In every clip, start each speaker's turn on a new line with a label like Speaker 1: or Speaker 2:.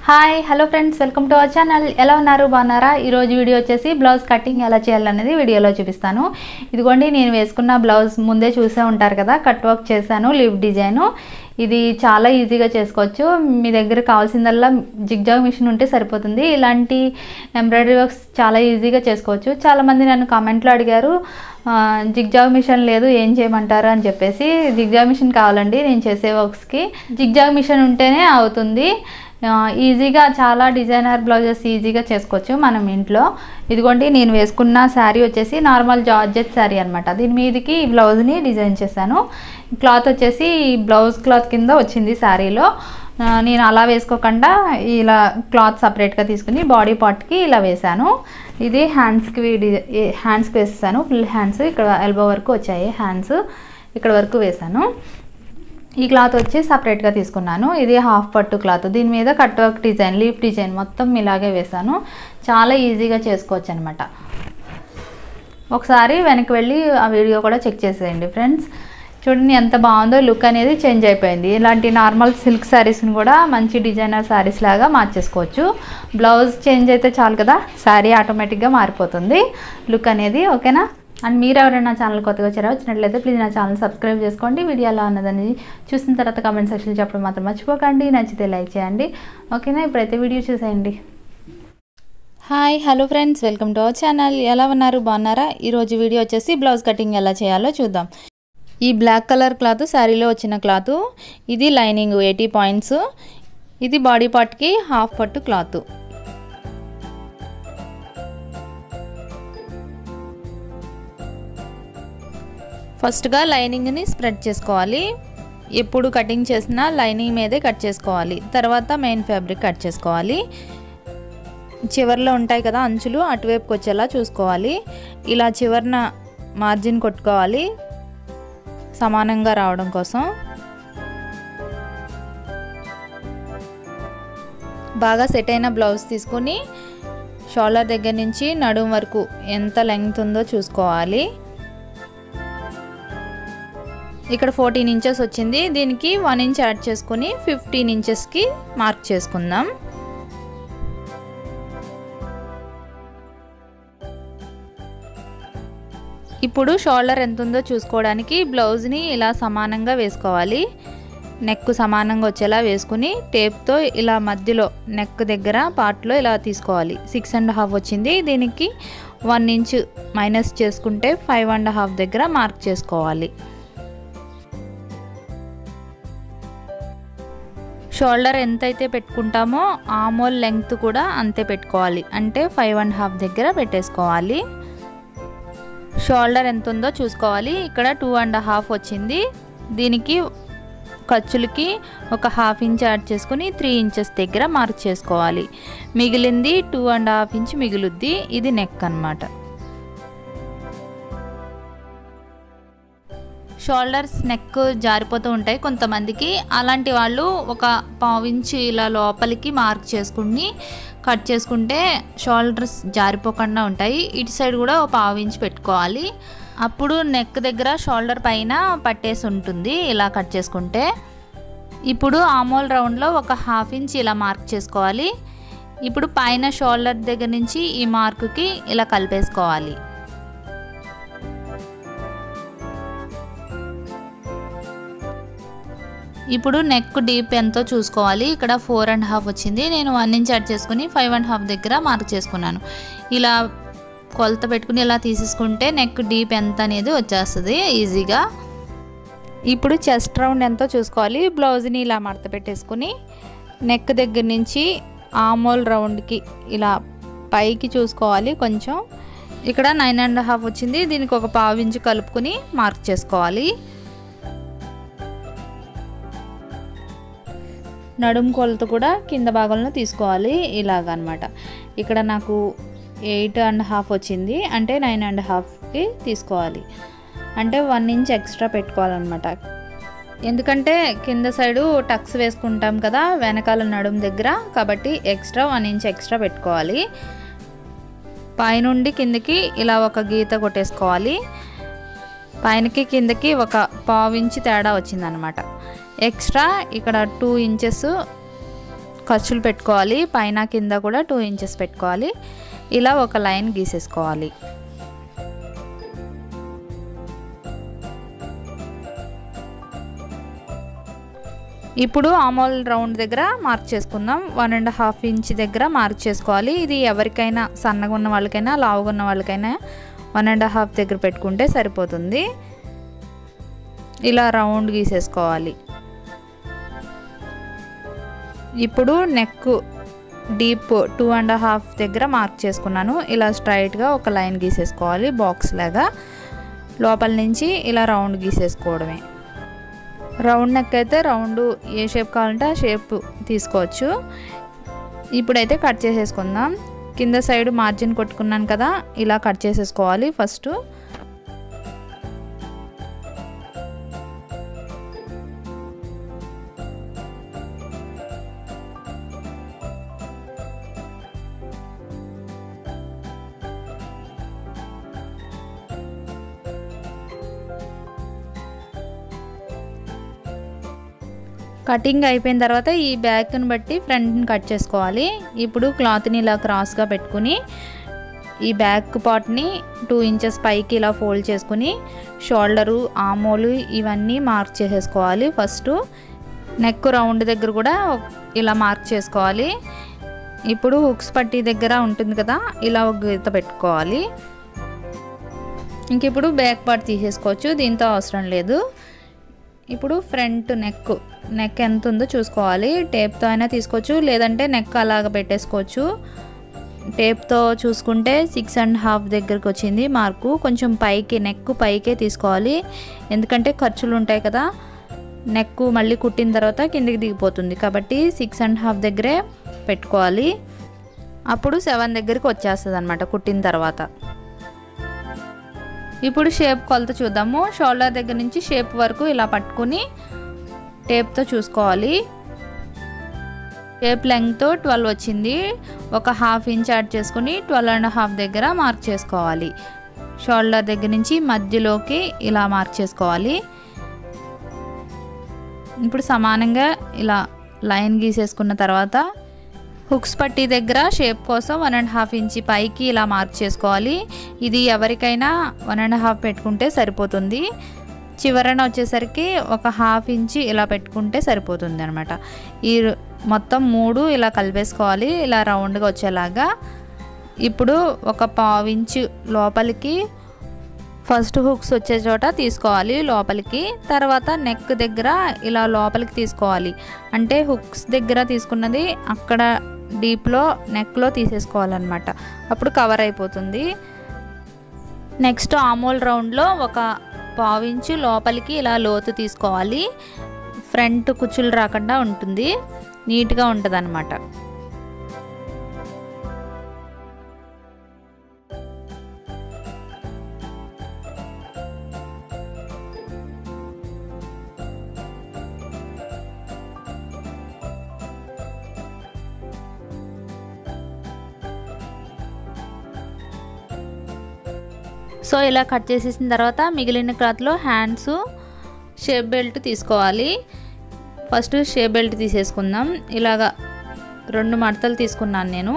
Speaker 1: hi hello friends welcome to our channel ఎలా ఉన్నారు బాగున్నారా ఈరోజు వీడియో వచ్చేసి బ్లౌజ్ కటింగ్ ఎలా చేయాలనేది వీడియోలో చూపిస్తాను ఇదిగోండి నేను వేసుకున్న బ్లౌజ్ ముందే చూసే ఉంటారు కదా కట్ వర్క్ చేశాను లివ్ డిజైను ఇది చాలా ఈజీగా చేసుకోవచ్చు మీ దగ్గర కావాల్సిందల్లా జిగ్జాగ్ మిషన్ ఉంటే సరిపోతుంది ఇలాంటి ఎంబ్రాయిడరీ వర్క్స్ చాలా ఈజీగా చేసుకోవచ్చు చాలామంది నన్ను కామెంట్లో అడిగారు ఆ, జిగ్జాగ్ మిషన్ లేదు ఏం చేయమంటారు అని చెప్పేసి జిగ్జాగ్ మిషన్ కావాలండి నేను చేసే వర్క్స్కి జిగ్జాగ్ మిషన్ ఉంటేనే అవుతుంది ఆ, ఈజీగా చాలా డిజైనర్ బ్లౌజెస్ ఈజీగా చేసుకోవచ్చు మనం ఇంట్లో ఇదిగోండి నేను వేసుకున్న శారీ వచ్చేసి నార్మల్ జార్జెట్ శారీ అనమాట దీని మీదకి ఈ బ్లౌజ్ని డిజైన్ చేశాను క్లాత్ వచ్చేసి ఈ బ్లౌజ్ క్లాత్ కింద వచ్చింది శారీలో ఆ, నేను అలా వేసుకోకుండా ఇలా క్లాత్ సపరేట్గా తీసుకుని బాడీ పార్ట్కి ఇలా వేశాను ఇది హ్యాండ్స్కి హ్యాండ్స్కి వేసేసాను ఫుల్ హ్యాండ్స్ ఇక్కడ ఎల్బో వరకు వచ్చాయి హ్యాండ్స్ ఇక్కడ వరకు వేశాను ఈ క్లాత్ వచ్చి సపరేట్గా తీసుకున్నాను ఇది హాఫ్ పట్టు క్లాత్ దీని మీద cut work design leaf design మొత్తం ఇలాగే వేశాను చాలా ఈజీగా చేసుకోవచ్చు అనమాట ఒకసారి వెనక్కి వెళ్ళి ఆ వీడియో కూడా చెక్ చేసేయండి ఫ్రెండ్స్ చూడండి ఎంత బాగుందో లుక్ అనేది చేంజ్ అయిపోయింది ఇలాంటి నార్మల్ సిల్క్ శారీస్ని కూడా మంచి డిజైనర్ శారీస్ లాగా మార్చేసుకోవచ్చు బ్లౌజ్ చేంజ్ అయితే చాలు కదా శారీ ఆటోమేటిక్గా మారిపోతుంది లుక్ అనేది ఓకేనా అండ్ మీరు ఎవరైనా ఛానల్ కొత్తగా వచ్చారో వచ్చినట్లయితే ప్లీజ్ నా ఛానల్ సబ్స్క్రైబ్ చేసుకోండి వీడియో ఎలా ఉన్నదని చూసిన తర్వాత కామెంట్ సెక్షన్ చెప్పడం మాత్రం మర్చిపోకండి నచ్చితే లైక్ చేయండి ఓకేనా ఇప్పుడైతే వీడియో చూసేయండి hi hello friends welcome to our channel ఎలా ఉన్నారు బాగున్నారా ఈరోజు వీడియో వచ్చేసి బ్లౌజ్ కటింగ్ ఎలా చేయాలో చూద్దాం ఈ బ్లాక్ కలర్ క్లాత్ శారీలో వచ్చిన క్లాత్ ఇది లైనింగ్ ఎయిటీ పాయింట్స్ ఇది బాడీ పార్ట్కి హాఫ్ పట్టు క్లాత్ ఫస్ట్గా లైనింగ్ని స్ప్రెడ్ చేసుకోవాలి ఎప్పుడు కటింగ్ చేసినా లైనింగ్ మీదే కట్ చేసుకోవాలి తర్వాత మెయిన్ ఫ్యాబ్రిక్ కట్ చేసుకోవాలి చివర్లో ఉంటాయి కదా అంచులు అటువైపుకి వచ్చేలా చూసుకోవాలి ఇలా చివరన మార్జిన్ కొట్టుకోవాలి సమానంగా రావడం కోసం బాగా సెట్ అయిన బ్లౌజ్ తీసుకుని షోల్డర్ దగ్గర నుంచి నడుం వరకు ఎంత లెంగ్త్ ఉందో చూసుకోవాలి ఇక్కడ ఫోర్టీన్ ఇంచెస్ వచ్చింది దీనికి వన్ ఇంచ్ యాడ్ చేసుకుని ఫిఫ్టీన్ ఇంచెస్కి మార్క్ చేసుకుందాం ఇప్పుడు షోల్డర్ ఎంత ఉందో చూసుకోవడానికి బ్లౌజ్ని ఇలా సమానంగా వేసుకోవాలి నెక్ సమానంగా వచ్చేలా వేసుకుని టేప్తో ఇలా మధ్యలో నెక్ దగ్గర పార్ట్లో ఇలా తీసుకోవాలి సిక్స్ అండ్ హాఫ్ వచ్చింది దీనికి వన్ ఇంచ్ మైనస్ చేసుకుంటే ఫైవ్ అండ్ హాఫ్ దగ్గర మార్క్ చేసుకోవాలి షోల్డర్ ఎంతైతే పెట్టుకుంటామో ఆమోల్ లెంగ్త్ కూడా అంతే పెట్టుకోవాలి అంటే ఫైవ్ అండ్ హాఫ్ దగ్గర పెట్టేసుకోవాలి షోల్డర్ ఎంత ఉందో చూసుకోవాలి ఇక్కడ టూ అండ్ హాఫ్ వచ్చింది దీనికి ఖర్చులకి ఒక హాఫ్ ఇంచ్ యాడ్ చేసుకుని త్రీ ఇంచెస్ దగ్గర మార్క్ చేసుకోవాలి మిగిలింది టూ అండ్ హాఫ్ ఇంచ్ మిగులుద్ది ఇది నెక్ అనమాట షోల్డర్స్ నెక్ జారిపోతూ ఉంటాయి కొంతమందికి అలాంటి వాళ్ళు ఒక పావించి ఇలా లోపలికి మార్క్ చేసుకుని కట్ చేసుకుంటే షోల్డర్స్ జారిపోకుండా ఉంటాయి ఇటు సైడ్ కూడా ఒక పావించి పెట్టుకోవాలి అప్పుడు నెక్ దగ్గర షోల్డర్ పైన పట్టేసి ఉంటుంది ఇలా కట్ చేసుకుంటే ఇప్పుడు ఆమోల్ రౌండ్లో ఒక హాఫ్ ఇంచ్ ఇలా మార్క్ చేసుకోవాలి ఇప్పుడు పైన షోల్డర్ దగ్గర నుంచి ఈ మార్కుకి ఇలా కలిపేసుకోవాలి ఇప్పుడు నెక్ డీప్ ఎంతో చూసుకోవాలి ఇక్కడ ఫోర్ అండ్ హాఫ్ వచ్చింది నేను వన్ ఇంచ్ యాడ్ చేసుకుని ఫైవ్ అండ్ హాఫ్ దగ్గర మార్క్ చేసుకున్నాను ఇలా కొలత పెట్టుకుని ఇలా తీసేసుకుంటే నెక్ డీప్ ఎంత అనేది వచ్చేస్తుంది ఈజీగా ఇప్పుడు చెస్ట్ రౌండ్ ఎంతో చూసుకోవాలి బ్లౌజ్ని ఇలా మడత పెట్టేసుకుని నెక్ దగ్గర నుంచి ఆమోల్ రౌండ్కి ఇలా పైకి చూసుకోవాలి కొంచెం ఇక్కడ నైన్ అండ్ హాఫ్ వచ్చింది దీనికి ఒక పావు ఇంచు కలుపుకుని మార్క్ చేసుకోవాలి నడుము కొలత కూడా కింద భాగంలో తీసుకోవాలి ఇలాగ అనమాట ఇక్కడ నాకు ఎయిట్ అండ్ హాఫ్ వచ్చింది అంటే నైన్ అండ్ హాఫ్కి తీసుకోవాలి అంటే వన్ ఇంచ్ ఎక్స్ట్రా పెట్టుకోవాలన్నమాట ఎందుకంటే కింద సైడు టక్స్ వేసుకుంటాం కదా వెనకాల నడుము దగ్గర కాబట్టి ఎక్స్ట్రా వన్ ఇంచ్ ఎక్స్ట్రా పెట్టుకోవాలి పైనుండి కిందకి ఇలా ఒక గీత కొట్టేసుకోవాలి పైనకి కిందకి ఒక పావు ఇంచు తేడా వచ్చిందనమాట ఎక్స్ట్రా ఇక్కడ టూ ఇంచెస్ ఖర్చులు పెట్టుకోవాలి పైన కింద కూడా టూ ఇంచెస్ పెట్టుకోవాలి ఇలా ఒక లైన్ గీసేసుకోవాలి ఇప్పుడు ఆమోల్ రౌండ్ దగ్గర మార్క్ చేసుకుందాం వన్ అండ్ హాఫ్ ఇంచ్ దగ్గర మార్క్ చేసుకోవాలి ఇది ఎవరికైనా సన్నగా ఉన్న వాళ్ళకైనా లావుగా ఉన్న వాళ్ళకైనా వన్ అండ్ హాఫ్ దగ్గర పెట్టుకుంటే సరిపోతుంది ఇలా రౌండ్ గీసేసుకోవాలి ఇప్పుడు neck deep two and half దగ్గర మార్క్ చేసుకున్నాను ఇలా స్ట్రైట్గా ఒక లైన్ గీసేసుకోవాలి బాక్స్ లాగా లోపల నుంచి ఇలా రౌండ్ గీసేసుకోవడమే రౌండ్ నెక్ అయితే రౌండ్ ఏ షేప్ కావాలంటే ఆ షేప్ తీసుకోవచ్చు ఇప్పుడైతే కట్ చేసేసుకుందాం కింద సైడ్ మార్జిన్ కొట్టుకున్నాను కదా ఇలా కట్ చేసేసుకోవాలి ఫస్ట్ కటింగ్ అయిపోయిన తర్వాత ఈ బ్యాక్ని బట్టి ఫ్రంట్ని కట్ చేసుకోవాలి ఇప్పుడు క్లాత్ని ఇలా క్రాస్గా పెట్టుకుని ఈ బ్యాక్ పార్ట్ని టూ ఇంచెస్ పైకి ఇలా ఫోల్డ్ చేసుకుని షోల్డరు ఆమోలు ఇవన్నీ మార్క్ చేసేసుకోవాలి ఫస్ట్ నెక్ రౌండ్ దగ్గర కూడా ఇలా మార్క్ చేసుకోవాలి ఇప్పుడు హుక్స్ పట్టి దగ్గర ఉంటుంది కదా ఇలా ఒక గీత పెట్టుకోవాలి ఇంక ఇప్పుడు బ్యాక్ పార్ట్ తీసేసుకోవచ్చు దీంతో అవసరం లేదు ఇప్పుడు ఫ్రంట్ నెక్ నెక్ ఎంత ఉందో చూసుకోవాలి టేప్తో అయినా తీసుకోవచ్చు లేదంటే నెక్ అలాగ పెట్టేసుకోవచ్చు టేప్తో చూసుకుంటే సిక్స్ అండ్ హాఫ్ దగ్గరకు వచ్చింది మార్కు కొంచెం పైకి నెక్ పైకే తీసుకోవాలి ఎందుకంటే ఖర్చులు ఉంటాయి కదా నెక్ మళ్ళీ కుట్టిన తర్వాత కిందికి దిగిపోతుంది కాబట్టి సిక్స్ అండ్ హాఫ్ దగ్గరే పెట్టుకోవాలి అప్పుడు సెవెన్ దగ్గరికి వచ్చేస్తుంది అనమాట కుట్టిన తర్వాత ఇప్పుడు షేప్ కొలత చూద్దాము షోల్డర్ దగ్గర నుంచి షేప్ వరకు ఇలా పట్టుకుని టేప్తో చూసుకోవాలి టేప్ లెంగ్తో ట్వెల్వ్ వచ్చింది ఒక హాఫ్ ఇంచ్ యాడ్ చేసుకుని ట్వెల్వ్ అండ్ హాఫ్ దగ్గర మార్క్ చేసుకోవాలి షోల్డర్ దగ్గర నుంచి మధ్యలోకి ఇలా మార్క్ చేసుకోవాలి ఇప్పుడు సమానంగా ఇలా లైన్ గీసేసుకున్న తర్వాత హుక్స్ పట్టి దగ్గర షేప్ కోసం వన్ అండ్ హాఫ్ ఇంచి పైకి ఇలా మార్క్ చేసుకోవాలి ఇది ఎవరికైనా వన్ అండ్ హాఫ్ పెట్టుకుంటే సరిపోతుంది చివరన వచ్చేసరికి ఒక హాఫ్ ఇంచి ఇలా పెట్టుకుంటే సరిపోతుంది అనమాట ఈ మొత్తం మూడు ఇలా కలిపేసుకోవాలి ఇలా రౌండ్గా వచ్చేలాగా ఇప్పుడు ఒక పావు ఇంచు లోపలికి ఫస్ట్ హుక్స్ వచ్చే చోట తీసుకోవాలి లోపలికి తర్వాత నెక్ దగ్గర ఇలా లోపలికి తీసుకోవాలి అంటే హుక్స్ దగ్గర తీసుకున్నది అక్కడ డీప్లో నెక్లో తీసేసుకోవాలన్నమాట అప్పుడు కవర్ అయిపోతుంది నెక్స్ట్ ఆమోల్ రౌండ్లో ఒక పావించు లోపలికి ఇలా లోతు తీసుకోవాలి ఫ్రంట్ కుచ్చులు రాకుండా ఉంటుంది నీట్గా ఉంటుంది అనమాట సో ఇలా కట్ చేసేసిన తర్వాత మిగిలిన క్లాత్లో హ్యాండ్స్ షేప్ బెల్ట్ తీసుకోవాలి ఫస్ట్ షేప్ బెల్ట్ తీసేసుకుందాం ఇలాగా రెండు మడతలు తీసుకున్నాను నేను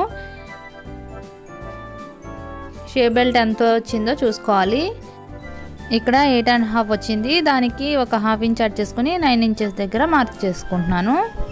Speaker 1: షేప్ బెల్ట్ ఎంత వచ్చిందో చూసుకోవాలి ఇక్కడ ఎయిట్ అండ్ హాఫ్ వచ్చింది దానికి ఒక హాఫ్ ఇంచ్ యాడ్ చేసుకుని నైన్ ఇంచెస్ దగ్గర మార్క్ చేసుకుంటున్నాను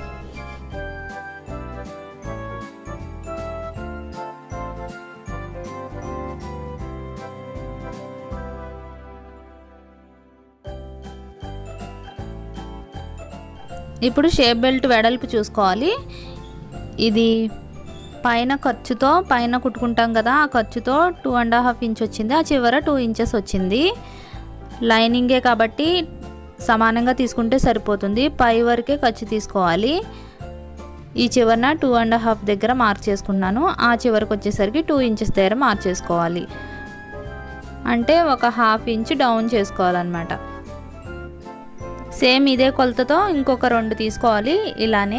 Speaker 1: ఇప్పుడు షేప్ బెల్ట్ వెడల్పు చూసుకోవాలి ఇది పైన ఖర్చుతో పైన కుట్టుకుంటాం కదా ఆ ఖర్చుతో టూ అండ్ హాఫ్ ఇంచ్ వచ్చింది ఆ చివర టూ ఇంచెస్ వచ్చింది లైనింగే కాబట్టి సమానంగా తీసుకుంటే సరిపోతుంది పై వరకే ఖర్చు తీసుకోవాలి ఈ చివరన టూ అండ్ హాఫ్ దగ్గర మార్క్ చేసుకున్నాను ఆ చివరికి వచ్చేసరికి టూ ఇంచెస్ దగ్గర మార్క్ చేసుకోవాలి అంటే ఒక హాఫ్ ఇంచ్ డౌన్ చేసుకోవాలన్నమాట సేమ్ ఇదే కొలతతో ఇంకొక రెండు తీసుకోవాలి ఇలానే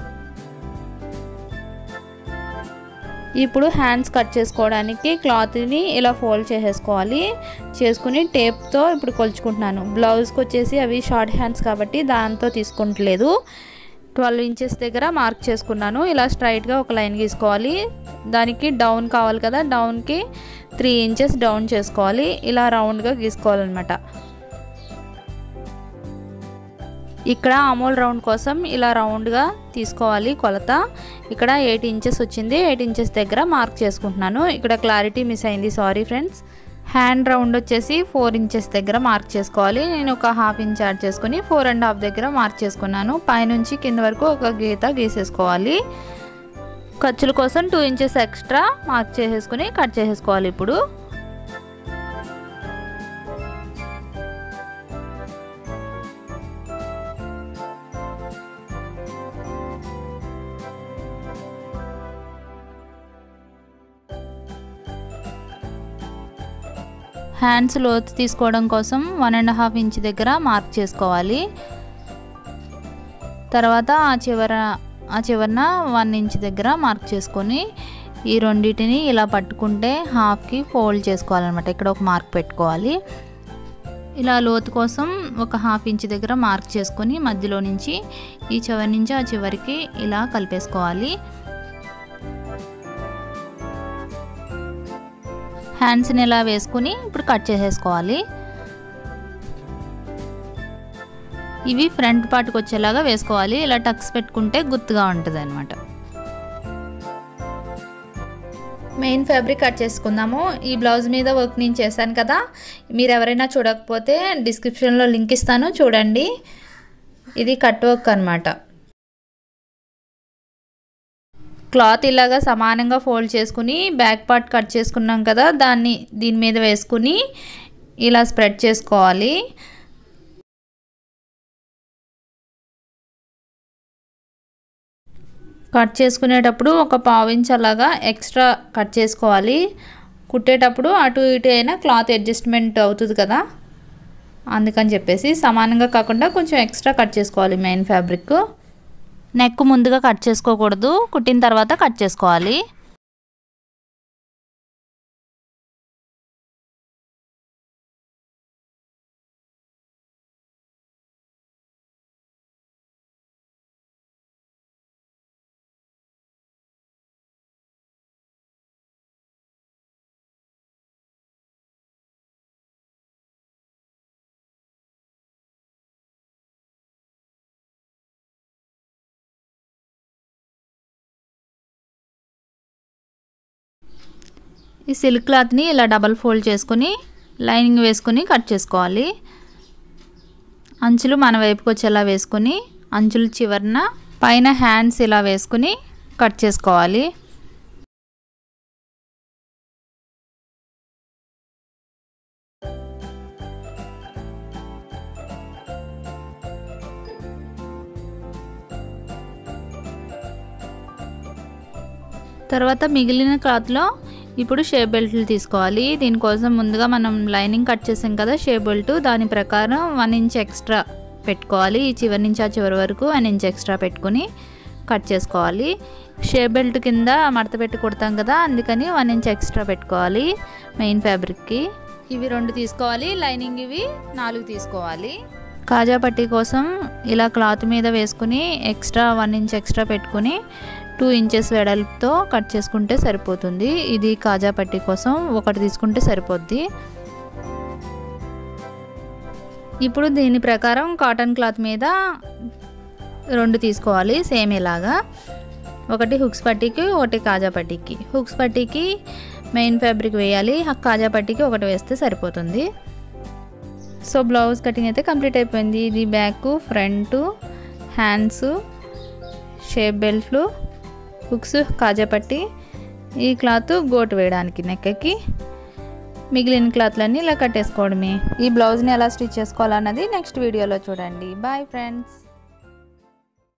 Speaker 1: ఇప్పుడు హ్యాండ్స్ కట్ చేసుకోవడానికి క్లాత్ని ఇలా ఫోల్డ్ చేసేసుకోవాలి చేసుకుని టేప్తో ఇప్పుడు కొలుచుకుంటున్నాను బ్లౌజ్కి వచ్చేసి అవి షార్ట్ హ్యాండ్స్ కాబట్టి దాంతో తీసుకుంటలేదు ట్వెల్వ్ ఇంచెస్ దగ్గర మార్క్ చేసుకున్నాను ఇలా స్ట్రైట్గా ఒక లైన్ గీసుకోవాలి దానికి డౌన్ కావాలి కదా డౌన్కి త్రీ ఇంచెస్ డౌన్ చేసుకోవాలి ఇలా రౌండ్గా గీసుకోవాలన్నమాట ఇక్కడ అమూల్ రౌండ్ కోసం ఇలా రౌండ్గా తీసుకోవాలి కొలత ఇక్కడ ఎయిట్ ఇంచెస్ వచ్చింది ఎయిట్ ఇంచెస్ దగ్గర మార్క్ చేసుకుంటున్నాను ఇక్కడ క్లారిటీ మిస్ అయింది సారీ ఫ్రెండ్స్ హ్యాండ్ రౌండ్ వచ్చేసి ఫోర్ ఇంచెస్ దగ్గర మార్క్ చేసుకోవాలి నేను ఒక హాఫ్ ఇంచ్ యాడ్ చేసుకుని ఫోర్ అండ్ హాఫ్ దగ్గర మార్క్ చేసుకున్నాను పైనుంచి కింద వరకు ఒక గీత గీసేసుకోవాలి ఖర్చుల కోసం టూ ఇంచెస్ ఎక్స్ట్రా మార్క్ చేసేసుకుని కట్ చేసేసుకోవాలి ఇప్పుడు హ్యాండ్స్ లోతు తీసుకోవడం కోసం వన్ అండ్ హాఫ్ ఇంచ్ దగ్గర మార్క్ చేసుకోవాలి తర్వాత ఆ చివర ఆ చివరన వన్ ఇంచ్ దగ్గర మార్క్ చేసుకొని ఈ రెండింటిని ఇలా పట్టుకుంటే హాఫ్కి ఫోల్డ్ చేసుకోవాలన్నమాట ఇక్కడ ఒక మార్క్ పెట్టుకోవాలి ఇలా లోతు కోసం ఒక హాఫ్ ఇంచ్ దగ్గర మార్క్ చేసుకొని మధ్యలో నుంచి ఈ చివరి నుంచి ఆ చివరికి ఇలా కలిపేసుకోవాలి హ్యాండ్స్ని ఇలా వేసుకుని ఇప్పుడు కట్ చేసేసుకోవాలి ఇవి ఫ్రంట్ పార్ట్కి వచ్చేలాగా వేసుకోవాలి ఇలా టక్స్ పెట్టుకుంటే గుర్తుగా ఉంటుంది అనమాట మెయిన్ ఫ్యాబ్రిక్ కట్ చేసుకుందాము ఈ బ్లౌజ్ మీద వర్క్ నేను చేశాను కదా మీరు ఎవరైనా చూడకపోతే డిస్క్రిప్షన్లో లింక్ ఇస్తాను చూడండి ఇది కట్ వర్క్ అనమాట క్లాత్ ఇలాగా సమానంగా ఫోల్డ్ చేసుకుని బ్యాక్ పార్ట్ కట్ చేసుకున్నాం కదా దాన్ని దీని మీద వేసుకుని ఇలా స్ప్రెడ్ చేసుకోవాలి కట్ చేసుకునేటప్పుడు ఒక పావు ఇంచ్ అలాగా ఎక్స్ట్రా కట్ చేసుకోవాలి కుట్టేటప్పుడు అటు ఇటు అయినా క్లాత్ అడ్జస్ట్మెంట్ అవుతుంది కదా అందుకని చెప్పేసి సమానంగా కాకుండా కొంచెం ఎక్స్ట్రా కట్ చేసుకోవాలి మెయిన్ ఫ్యాబ్రిక్ నెక్ ముందుగా కట్ చేసుకోకూడదు కుట్టిన తర్వాత కట్ చేసుకోవాలి ఈ సిల్క్ క్లాత్ని ఇలా డబల్ ఫోల్డ్ చేసుకుని లైనింగ్ వేసుకుని కట్ చేసుకోవాలి అంచులు మన వైపుకి వచ్చేలా వేసుకుని అంచులు చివరన పైన హ్యాండ్స్ ఇలా వేసుకుని కట్ చేసుకోవాలి తర్వాత మిగిలిన క్లాత్లో ఇప్పుడు షేప్ బెల్ట్లు తీసుకోవాలి దీనికోసం ముందుగా మనం లైనింగ్ కట్ చేసాం కదా షేప్ బెల్ట్ దాని ప్రకారం వన్ ఇంచ్ ఎక్స్ట్రా పెట్టుకోవాలి ఈ చివరి నుంచి ఆ చివరి వరకు వన్ ఇంచ్ ఎక్స్ట్రా పెట్టుకుని కట్ చేసుకోవాలి షేప్ బెల్ట్ కింద మడత పెట్టి కుడతాం కదా అందుకని వన్ ఇంచ్ ఎక్స్ట్రా పెట్టుకోవాలి మెయిన్ ఫ్యాబ్రిక్కి ఇవి రెండు తీసుకోవాలి లైనింగ్ ఇవి నాలుగు తీసుకోవాలి కాజా పట్టీ కోసం ఇలా క్లాత్ మీద వేసుకుని ఎక్స్ట్రా వన్ ఇంచ్ ఎక్స్ట్రా పెట్టుకుని టూ ఇంచెస్ వెడల్పుతో కట్ చేసుకుంటే సరిపోతుంది ఇది కాజా పట్టీ కోసం ఒకటి తీసుకుంటే సరిపోద్ది ఇప్పుడు దీని ప్రకారం కాటన్ క్లాత్ మీద రెండు తీసుకోవాలి సేమ్ ఇలాగా ఒకటి హుక్స్ పట్టీకి ఒకటి కాజా పట్టీకి హుక్స్ పట్టీకి మెయిన్ ఫ్యాబ్రిక్ వేయాలి కాజా పట్టీకి ఒకటి వేస్తే సరిపోతుంది సో బ్లౌజ్ కటింగ్ అయితే కంప్లీట్ అయిపోయింది ఇది బ్యాక్ ఫ్రంట్ హ్యాండ్స్ షేప్ బెల్ట్లు హుక్స్ కాజాపట్టి ఈ క్లాత్ గోటు వేయడానికి నెక్కకి మిగిలిన క్లాత్లన్నీ ఇలా కట్టేసుకోవడమే ఈ బ్లౌజ్ని ఎలా స్టిచ్ చేసుకోవాలన్నది నెక్స్ట్ వీడియోలో చూడండి బాయ్ ఫ్రెండ్స్